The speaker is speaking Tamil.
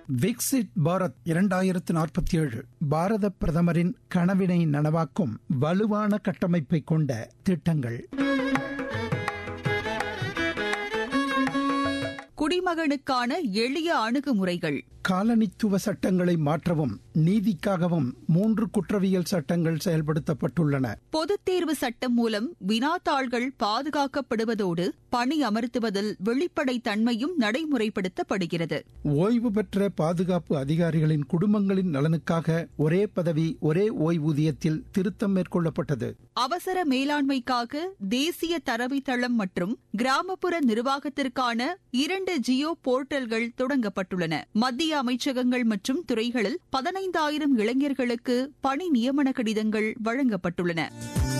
விக்சிட் பாரத் இரண்டாயிரத்து நாற்பத்தி ஏழு பாரத பிரதமரின் கனவினை நனவாக்கும் வலுவான கட்டமைப்பை கொண்ட திட்டங்கள் குடிமகனுக்கான எளிய அணுகுமுறைகள் காலனித்துவ சட்டங்களை மாற்றவும் நீதிக்காகவும் மூன்று குற்றவியல் சட்டங்கள் செயல்படுத்தப்பட்டுள்ளன பொதுத் தேர்வு சட்டம் மூலம் வினாத்தாள்கள் பாதுகாக்கப்படுவதோடு பணி அமர்த்துவதில் வெளிப்படைத் தன்மையும் நடைமுறைப்படுத்தப்படுகிறது ஓய்வு பெற்ற பாதுகாப்பு அதிகாரிகளின் குடும்பங்களின் நலனுக்காக ஒரே பதவி ஒரே ஓய்வூதியத்தில் திருத்தம் மேற்கொள்ளப்பட்டது அவசர மேலாண்மைக்காக தேசிய தரவுத்தளம் மற்றும் கிராமப்புற நிர்வாகத்திற்கான இரண்டு ஜியோ போர்ட்டல்கள் தொடங்கப்பட்டுள்ளன மத்திய அமைச்சகங்கள் மற்றும் துறைகளில் பதினைந்தாயிரம் இளைஞர்களுக்கு பணி நியமன கடிதங்கள் வழங்கப்பட்டுள்ளன